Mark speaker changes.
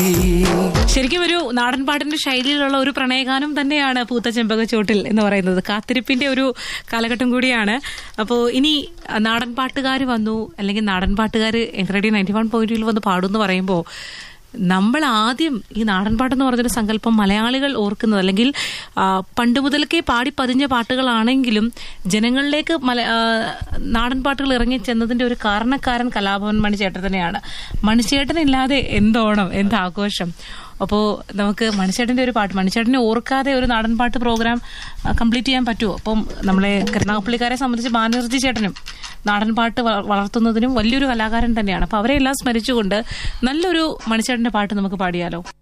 Speaker 1: ശരിക്കും ഒരു നാടൻ പാട്ടിന്റെ ശൈലിയിലുള്ള ഒരു പ്രണയഗാനം തന്നെയാണ് പൂത്ത ചെമ്പകച്ചോട്ടിൽ എന്ന് പറയുന്നത് കാത്തിരിപ്പിന്റെ ഒരു കാലഘട്ടം കൂടിയാണ് അപ്പോൾ ഇനി നാടൻ പാട്ടുകാർ വന്നു അല്ലെങ്കിൽ നാടൻ പാട്ടുകാർ റേഡിയോ നയൻറ്റി വൺ പോയിന്റിൽ വന്ന് പാടും എന്ന് പറയുമ്പോൾ നമ്മൾ ആദ്യം ഈ നാടൻ പാട്ടെന്ന് പറഞ്ഞൊരു സങ്കല്പം മലയാളികൾ ഓർക്കുന്നത് അല്ലെങ്കിൽ ആ, പണ്ട് മുതൽക്കേ പാടി പതിഞ്ഞ പാട്ടുകളാണെങ്കിലും ജനങ്ങളിലേക്ക് മല ആ, നാടൻ പാട്ടുകൾ ഇറങ്ങി ചെന്നതിന്റെ ഒരു കാരണക്കാരൻ കലാഭവൻ മണിച്ചേട്ടൻ തന്നെയാണ് മണിച്ചേട്ടനില്ലാതെ എന്തോണം എന്താഘോഷം അപ്പോൾ നമുക്ക് മണിച്ചേട്ടന്റെ ഒരു പാട്ട് മണിച്ചേട്ടനെ ഓർക്കാതെ ഒരു നാടൻ പാട്ട് പ്രോഗ്രാം കംപ്ലീറ്റ് ചെയ്യാൻ പറ്റുമോ അപ്പം നമ്മളെ കരുനാഗപ്പള്ളിക്കാരെ സംബന്ധിച്ച് ബാനർജി ചേട്ടനും നാടൻ പാട്ട് വ- വളർത്തുന്നതിനും വലിയൊരു കലാകാരൻ തന്നെയാണ് അപ്പൊ അവരെ എല്ലാം സ്മരിച്ചുകൊണ്ട് നല്ലൊരു മണിച്ചേട്ടന്റെ പാട്ട് നമുക്ക് പാടിയാലോ